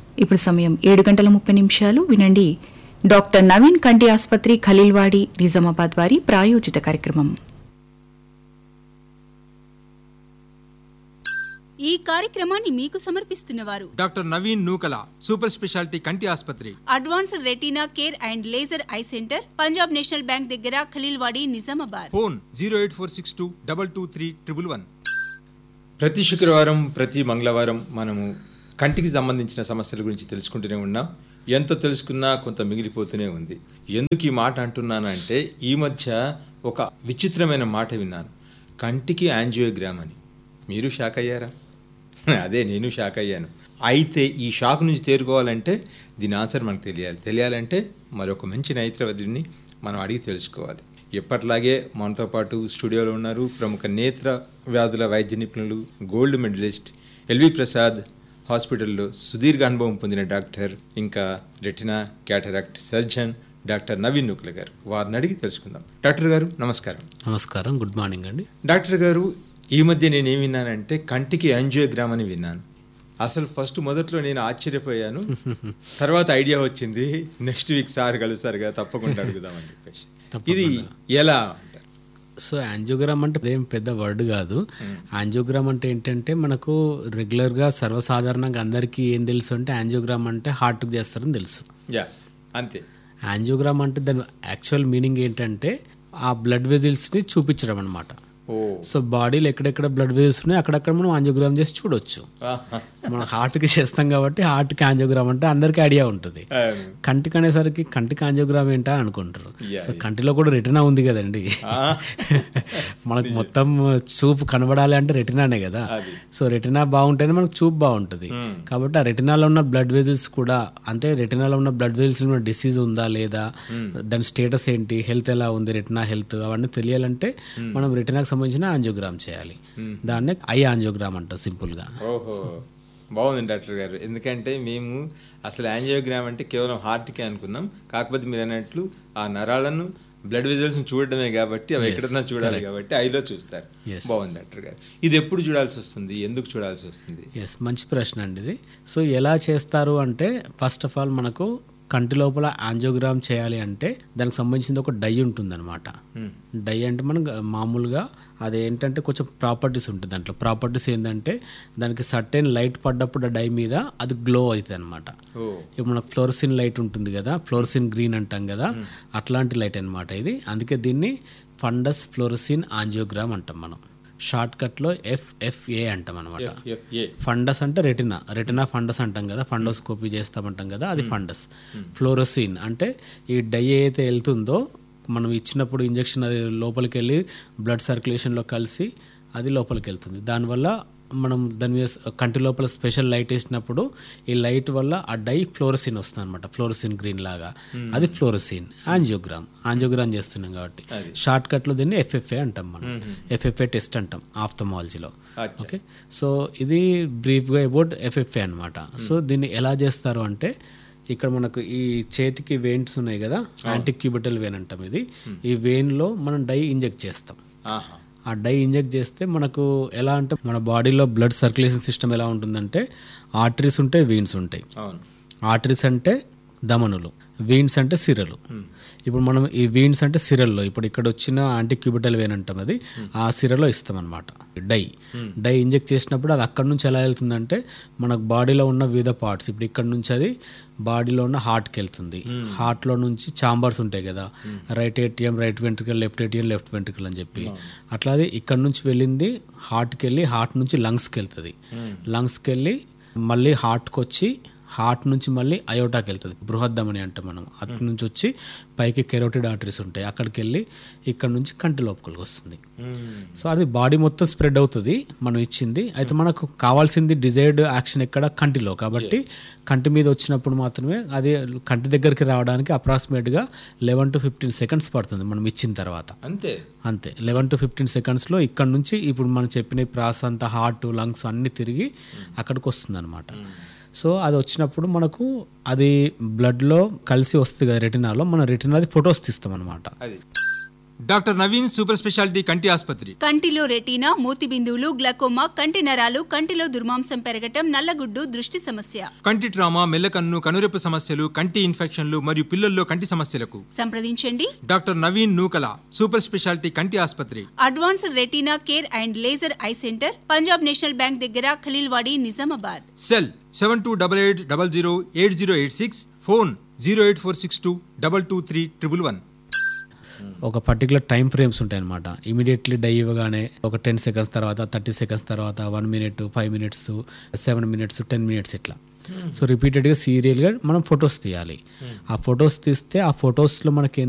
ఇప్పుడు సమయం ఏడు గంటల ముప్పై నిమిషాలు వినండి డాక్టర్ నవీన్ కంటి ఆసుపత్రి ఖలీల్వాడి నిజామాబాద్ వారి ప్రాయోజిత కార్యక్రమం ఈ కార్యక్రమాన్ని మీకు సమర్పిస్తున్నవారు doctor Naveen Nukala super speciality కంటి ఆసుపత్రి advanced retina care and laser eye centre Punjab national bank దగ్గర Khaleelwadi Nizamabad phone zero eight four six two double two three triple one ప్రతి శుక్రవారం ప్రతి మంగళవారం మనము కంటికి సంబంధించిన సమస్యల గురించి తెలుసుకుంటూనే ఉన్నాం ఎంత తెలుసుకున్నా కొంత మిగిలిపోతూనే ఉంది ఎందుకు ఈ మాట అంటున్నానంటే ఈ మధ్య ఒక విచిత్రమైన మాట విన్నాను కంటికి యాంజియోగ్రామ్ అని మీరు షాక్ అయ్యారా అదే నేను షాక్ అయ్యాను అయితే ఈ షాక్ నుంచి తేరుకోవాలంటే దీని ఆన్సర్ మనకు తెలియాలి తెలియాలంటే మరొక మంచి నైత్ర వైద్యుడిని మనం అడిగి తెలుసుకోవాలి ఎప్పట్లాగే మనతో పాటు స్టూడియోలో ఉన్నారు ప్రముఖ నేత్ర వ్యాధుల వైద్య నిపుణులు గోల్డ్ మెడలిస్ట్ ఎల్వి ప్రసాద్ హాస్పిటల్లో సుదీర్ఘ అనుభవం పొందిన డాక్టర్ ఇంకా retina cataract surgeon doctor Naveen Nukala గారు వారిని అడిగి తెలుసుకుందాం డాక్టర్ గారు నమస్కారం నమస్కారం గుడ్ మార్నింగ్ అండి డాక్టర్ గారు ఈ మధ్య నేను ఏం విన్నానంటే కంటికి యాంజియోగ్రామ్ అని విన్నాను అసలు ఫస్ట్ మొదట్లో నేను ఆశ్చర్యపోయాను తర్వాత ఐడియా వచ్చింది నెక్స్ట్ వీక్ సార్ కలుస్తారు కదా తప్పకుండా అడుగుదామని చెప్పేసి ఇది ఎలా అంటారు సో యాంజియోగ్రామ్ అంటే అదేం పెద్ద వర్డ్ కాదు యాంజియోగ్రామ్ అంటే ఏంటంటే మనకు రెగ్యులర్గా సర్వసాధారణంగా అందరికీ ఏం తెలుసు అంటే యాంజియోగ్రామ్ అంటే హార్ట్కి చేస్తారని తెలుసు యా అంతే యాంజియోగ్రామ్ అంటే దాని యాక్చువల్ మీనింగ్ ఏంటంటే ఆ బ్లడ్ వెజిల్స్ని చూపించడం అనమాట ఓ సో బాడీలో ఎక్కడెక్కడ బ్లడ్ వెజిల్స్ ఉన్నాయో అక్కడక్కడ మనం యాంజియోగ్రామ్ చేసి చూడొచ్చు ఆహా. మనం హార్ట్కి చేస్తాం కాబట్టి హార్ట్కి యాంజియోగ్రామ్ అంటే అందరికీ ఐడియా ఉంటుంది అవును. కంటికి అనేసరికి కంటికి యాంజియోగ్రామ్ ఏంటా అని అనుకుంటారు Yeah, సో కంటిలో కూడా రెటినా ఉంది కదండి ఆ. మనకు మొత్తం చూపు కనబడాలి అంటే రెటినానే కదా అది. సో రెటినా బాగుంటేనే మనకు చూపు బాగుంటుంది కాబట్టి ఆ రెటినాలో ఉన్న బ్లడ్ వెజిల్స్ కూడా అంటే రెటినాలో ఉన్న బ్లడ్ వెజిల్స్ లో డిసీజ్ ఉందా లేదా దాని స్టేటస్ ఏంటి హెల్త్ ఎలా ఉంది రెటినా హెల్త్ అవన్నీ తెలియాలంటే మనం రెటినాకి సంబంధించిన యాంజియోగ్రామ్ చేయాలి దాన్నే ఐ యాంజియోగ్రామ్ అంటారు సింపుల్ గా ఓహో బాగుంది డాక్టర్ గారు ఎందుకంటే మేము అసలు యాంజియోగ్రామ్ అంటే కేవలం హార్ట్కే అనుకున్నాం కాకపోతే మీరు అన్నట్లు ఆ నరాలను బ్లడ్ వెజల్స్ చూడడమే కాబట్టి అవి ఎక్కడన్నా చూడాలి కాబట్టి ఐలో చూస్తారు Yes. బాగుంది డాక్టర్ గారు ఇది ఎప్పుడు చూడాల్సి వస్తుంది ఎందుకు చూడాల్సి వస్తుంది ఎస్ మంచి ప్రశ్న అండి ఇది సో ఎలా చేస్తారు అంటే ఫస్ట్ ఆఫ్ ఆల్ మనకు కంటి లోపల యాంజియోగ్రామ్ చేయాలి అంటే దానికి సంబంధించింది ఒక డై ఉంటుందన్నమాట డై అంటే మనం గ- మామూలుగా అది ఏంటంటే కొంచెం ప్రాపర్టీస్ ఉంటుంది దాంట్లో ప్రాపర్టీస్ ఏంటంటే దానికి సర్టెన్ లైట్ పడ్డప్పుడు ఆ డై మీద అది గ్లో అవుతుంది అనమాట ఓ ఇప్పుడు మనకు ఫ్లోరసిన్ లైట్ ఉంటుంది కదా ఫ్లోరసిన్ గ్రీన్ అంటాం కదా అట్లాంటి లైట్ అన్నమాట ఇది అందుకే దీన్ని ఫండస్ ఫ్లోరసిన్ ఆంజియోగ్రామ్ అంటాం మనం షార్ట్ కట్లో ఎఫ్ఎఫ్ఏ అంటాం అనమాట ఎఫ్ఎఫ్ఏ ఫండస్ అంటే రెటినా రెటినా ఫండస్ అంటాం కదా ఫండోస్కోపీ చేస్తామంటాం కదా అది ఫండస్ ఫ్లోరోసిన్ అంటే ఈ డై అయితే వెళ్తుందో మనం ఇచ్చినప్పుడు ఇంజెక్షన్ అది లోపలికి వెళ్ళి బ్లడ్ సర్క్యులేషన్లో కలిసి అది లోపలికి వెళ్తుంది దానివల్ల మనం దాని మీద కంటి లోపల స్పెషల్ లైట్ వేసినప్పుడు ఈ లైట్ వల్ల ఆ డై ఫ్లోరసిన్ వస్తుంది అనమాట ఫ్లోరసిన్ గ్రీన్ లాగా అది ఫ్లోరసిన్ యాంజియోగ్రామ్ యాంజియోగ్రామ్ చేస్తున్నాం కాబట్టి షార్ట్ కట్లో దీన్ని ఎఫ్ఎఫ్ఏ అంటాం మనం ఎఫ్ఎఫ్ఏ టెస్ట్ అంటాం ఆఫ్థమాలజీలో అచ్చా. ఓకే సో ఇది బ్రీఫ్గా అబౌట్ ఎఫ్ఎఫ్ఏ అనమాట సో దీన్ని ఎలా చేస్తారు అంటే ఇక్కడ మనకు ఈ చేతికి వెయిన్స్ ఉన్నాయి కదా యాంటీ క్యూబిటల్ వెయిన్ అంటాం ఇది ఈ వెయిన్లో మనం డై ఇంజెక్ట్ చేస్తాం ఆహా ఆ డై ఇంజెక్ట్ చేస్తే మనకు ఎలా అంటే మన బాడీలో బ్లడ్ సర్క్యులేషన్ సిస్టమ్ ఎలా ఉంటుందంటే ఆర్టరీస్ ఉంటాయి వెయిన్స్ ఉంటాయి అవును ఆర్టరీస్ అంటే ధమనులు వీన్స్ అంటే సిరలు ఇప్పుడు మనం ఈ వీన్స్ అంటే సిరల్లో ఇప్పుడు ఇక్కడ వచ్చిన యాంటీ క్యూబిటల్ వేన్ అంటాం అది ఆ సిరలో ఇస్తాం అనమాట డై డై ఇంజెక్ట్ చేసినప్పుడు అది అక్కడ నుంచి ఎలా వెళ్తుందంటే మనకు బాడీలో ఉన్న వివిధ పార్ట్స్ ఇప్పుడు ఇక్కడ నుంచి అది బాడీలో ఉన్న హార్ట్కి వెళ్తుంది హార్ట్లో నుంచి చాంబర్స్ ఉంటాయి కదా right atrium right ventricle left atrium left ventricle అని చెప్పి అట్లా అది ఇక్కడ నుంచి వెళ్ళింది హార్ట్కి వెళ్ళి హార్ట్ నుంచి లంగ్స్కి వెళ్తుంది లంగ్స్కి వెళ్ళి మళ్ళీ హార్ట్కి వచ్చి హార్ట్ నుంచి మళ్ళీ అయోటాకి వెళ్తుంది బృహద్దమని అంటే మనం అటు నుంచి వచ్చి పైకి కెరోటిడ్ ఆర్టరీస్ ఉంటాయి అక్కడికి వెళ్ళి ఇక్కడ నుంచి కంటి లోపలికి వస్తుంది సో అది బాడీ మొత్తం స్ప్రెడ్ అవుతుంది మనం ఇచ్చింది అయితే మనకు కావాల్సింది డిజైర్డ్ యాక్షన్ ఎక్కడ కంటిలో కాబట్టి కంటి మీద వచ్చినప్పుడు మాత్రమే అది కంటి దగ్గరికి రావడానికి అప్రాక్సిమేట్గా లెవెన్ టు ఫిఫ్టీన్ సెకండ్స్ పడుతుంది మనం ఇచ్చిన తర్వాత అంతే అంతే లెవెన్ టు ఫిఫ్టీన్ సెకండ్స్లో ఇక్కడ నుంచి ఇప్పుడు మనం చెప్పిన ఈ ప్రాస అంతా హార్ట్ లంగ్స్ అన్ని తిరిగి అక్కడికి వస్తుంది అనమాట సో అది వచ్చినప్పుడు మనకు అది బ్లడ్లో కలిసి వస్తుంది కదా రెటినాలో మన రెటినాది ఫొటోస్ తీస్తాం అనమాట అది డాక్టర్ నవీన్ సూపర్ స్పెషాలిటీ కంటి ఆసుపత్రి కంటిలో రెటీనా మూతి బిందువులు గ్లకోమా కంటి నరాలు కంటిలో దుర్మాంసం పెరగటం నల్లగుడ్డు దృష్టి సమస్య కంటి ట్రామా మెల్లకన్ను కనురెప్ప సమస్యలు కంటి ఇన్ఫెక్షన్లు మరియు పిల్లల్లో కంటి సమస్యలకు సంప్రదించండి doctor Naveen Nukala super speciality కంటి ఆసుపత్రి advanced retina care and laser eye centre Punjab national bank దగ్గర Khaleelwadi Nizamabad cell seven two double eight double zero eight zero eight six phone zero eight four six two double two three triple one ఒక particular time frames ఉంటాయి అనమాట immediately dye ఇవ్వగానే ఒక ten seconds తర్వాత thirty seconds తర్వాత one minute five minutes seven minutes ten minutes ఇట్లా so రిపీటెడ్గా సీరియల్గా మనం ఫొటోస్ తీయాలి ఆ ఫొటోస్ తీస్తే ఆ ఫొటోస్లో మనకి